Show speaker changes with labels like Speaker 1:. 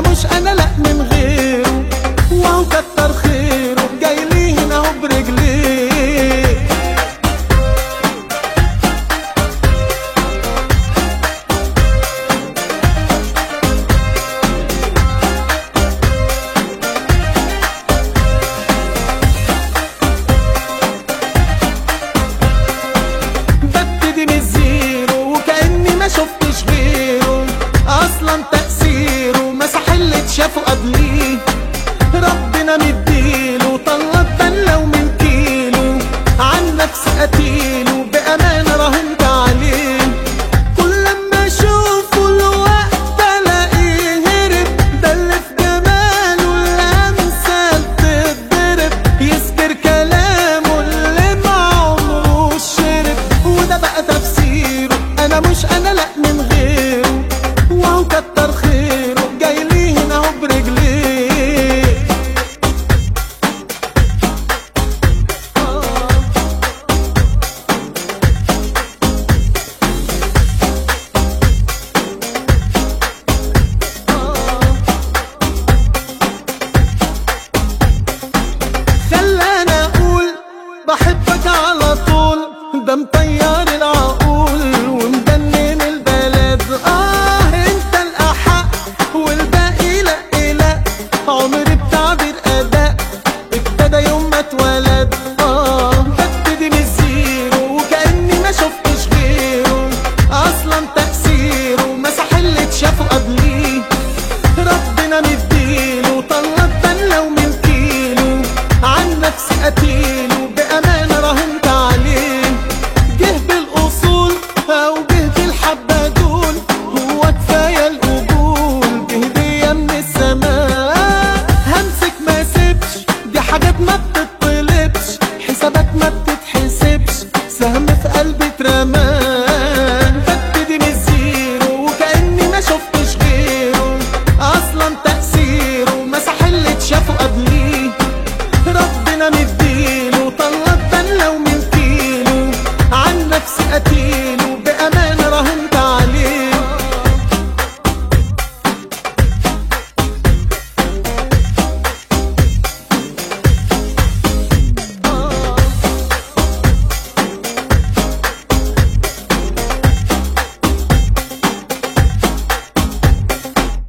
Speaker 1: انا مش انا لا من غيره وهو كتر خيره جاي لي هنا اهو برجليه ببتدي من الزيرو وكأني ما شفتش غيره أصلا تأثيره مسح اللي اتشافه قبليه ربنا مديله طلت بلة ومن كيلو عن نفسي قتيله بأمانة راهنت عليه كل لما اشوفه الوقت الاقيه هرب ده اللي في جماله الامثال تتضرب يذكر كلامه اللي ما عمره شرب وده بقى تفسيره انا مش انا لا من غيره وهو كتر خيره جاي لي هنا اهو برجليه آه. خلاني اقول بحبك على طول ده مطير العقول ومجنن البلد اه انت الاحق والباقي لا لا عمري بتعبير اداء ابتدى يوم ما اتولد اه ببتدي من الزيرو وكاني ما شفتش غيره اصلا تاثيره مسح اللي اتشافه قبليه ربنا مديله طلت بلة ومن كيلو عن نفسي قتيل